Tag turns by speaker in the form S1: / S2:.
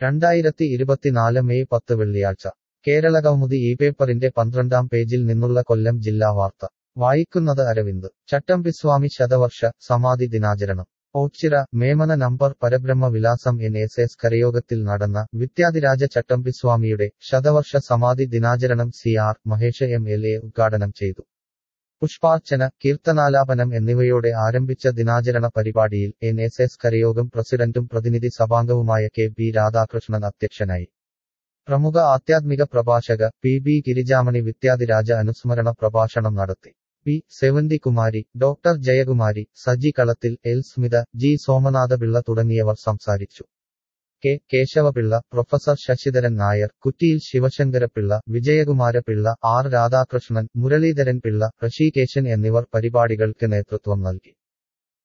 S1: രണ്ടായിരത്തി ഇരുപത്തിനാല് മെയ് പത്ത് വെള്ളിയാഴ്ച കേരള കൗമുദി ഈ പേപ്പറിന്റെ പന്ത്രണ്ടാം പേജിൽ നിന്നുള്ള കൊല്ലം ജില്ലാ വാർത്ത വായിക്കുന്നത് അരവിന്ദ് ചട്ടമ്പിസ്വാമി ശതവർഷ സമാധി ദിനാചരണം ഓച്ചിറ മേമന നമ്പർ പരബ്രഹ്മ വിലാസം എൻ എസ് എസ് കരയോഗത്തിൽ നടന്ന വിദ്യാധിരാജ ചട്ടമ്പിസ്വാമിയുടെ ശതവർഷ സമാധി ദിനാചരണം C R Mahesh M L A ഉദ്ഘാടനം ചെയ്തു പുഷ്പാർച്ചന കീർത്തനാലാപനം എന്നിവയോടെ ആരംഭിച്ച ദിനാചരണ പരിപാടിയിൽ എൻ എസ് എസ് കരയോഗം പ്രസിഡന്റും പ്രതിനിധി സഭാംഗവുമായ കെ ബി രാധാകൃഷ്ണൻ അധ്യക്ഷനായി പ്രമുഖ ആധ്യാത്മിക പ്രഭാഷക പി ബി ഗിരിജാമണി വിദ്യാധിരാജ അനുസ്മരണ പ്രഭാഷണം നടത്തി P Sevanthi Kumari doctor Jayakumari Saji Kalathil L Smitha G Somanathapillai തുടങ്ങിയവർ സംസാരിച്ചു K Kesavapillai professor Sasidharan Nair Kuttiyil Sivasankarapillai Vijayakumarapillai R Radhakrishnan Muraleedharan Pillai Rishikesan എന്നിവർ പരിപാടികൾക്ക് നേതൃത്വം നൽകി